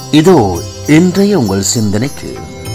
இதோ இன்றைய உங்கள் சிந்தனைக்கு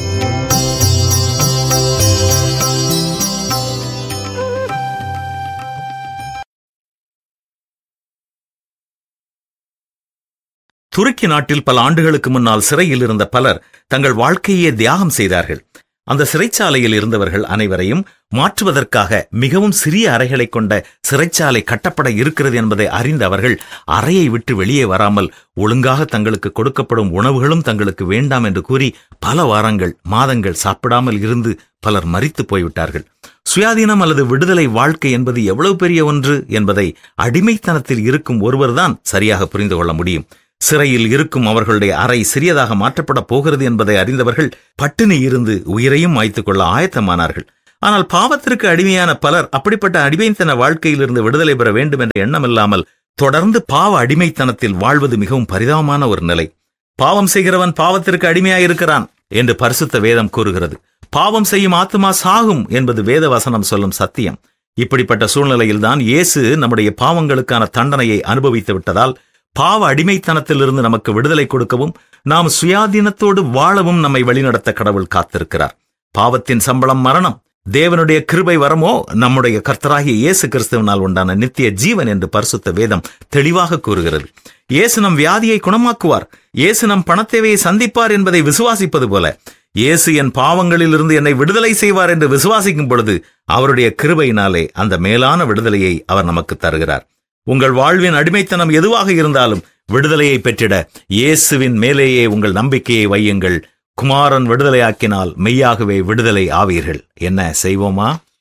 துருக்கி நாட்டில் பல ஆண்டுகளுக்கு முன்னால் சிறையில் இருந்த பலர் தங்கள் வாழ்க்கையே தியாகம் செய்தார்கள் அந்த சிறைச்சாலையில் இருந்தவர்கள் அனைவரையும் மாற்றுவதற்காக மிகவும் சிறிய அறைகளை கொண்ட சிறைச்சாலை கட்டப்பட இருக்கிறது என்பதை அறிந்த அவர்கள் அறையை விட்டு வெளியே வராமல் ஒழுங்காக தங்களுக்கு கொடுக்கப்படும் உணவுகளும் தங்களுக்கு வேண்டாம் என்று கூறி பல வாரங்கள் மாதங்கள் சாப்பிடாமல் இருந்து பலர் மரித்து போய்விட்டார்கள் சுயாதீனம் அல்லது விடுதலை வாழ்க்கை என்பது எவ்வளவு பெரிய ஒன்று என்பதை அடிமைத்தனத்தில் இருக்கும் ஒருவர்தான் சரியாக புரிந்து கொள்ள முடியும் சிறையில் இருக்கும் அவர்களுடைய அறை சிறியதாக மாற்றப்பட போகிறது என்பதை அறிந்தவர்கள் பட்டினி இருந்து உயிரையும் மாய்த்துக் கொள்ள ஆயத்தமானார்கள் ஆனால் பாவத்திற்கு அடிமையான பலர் அப்படிப்பட்ட அடிமைத்தன வாழ்க்கையிலிருந்து விடுதலை பெற வேண்டும் என்ற எண்ணம் இல்லாமல் தொடர்ந்து பாவ அடிமைத்தனத்தில் வாழ்வது மிகவும் பரிதாபமான ஒரு நிலை பாவம் செய்கிறவன் பாவத்திற்கு அடிமையாயிருக்கிறான் என்று பரிசுத்த வேதம் கூறுகிறது பாவம் செய்யும் ஆத்மா சாகும் என்பது வேத வசனம் சொல்லும் சத்தியம் இப்படிப்பட்ட சூழ்நிலையில்தான் இயேசு நம்முடைய பாவங்களுக்கான தண்டனையை அனுபவித்து விட்டதால் பாவ அடிமைத்தனத்திலிருந்து நமக்கு விடுதலை கொடுக்கவும் நாம் சுயாதீனத்தோடு வாழவும் நம்மை வழிநடத்த கடவுள் காத்திருக்கிறார் பாவத்தின் சம்பளம் மரணம் தேவனுடைய கிருபை வரமோ நம்முடைய கர்த்தராகிய இயேசு கிறிஸ்துவனால் உண்டான நித்திய ஜீவன் என்று பரிசுத்த வேதம் தெளிவாக கூறுகிறது இயேசு நம் வியாதியை குணமாக்குவார் இயேசு நம் பணத்தேவையை சந்திப்பார் என்பதை விசுவாசிப்பது போல இயேசு என் பாவங்களிலிருந்து என்னை விடுதலை செய்வார் என்று விசுவாசிக்கும் பொழுது அவருடைய கிருபையினாலே அந்த மேலான விடுதலையை அவர் நமக்கு தருகிறார் உங்கள் வாழ்வின் அடிமைத்தனம் எதுவாக இருந்தாலும் விடுதலையை பெற்றிட இயேசுவின் மேலேயே உங்கள் நம்பிக்கையை வையுங்கள் குமாரன் விடுதலையாக்கினால் மெய்யாகவே விடுதலை ஆவீர்கள் என்ன செய்வோமா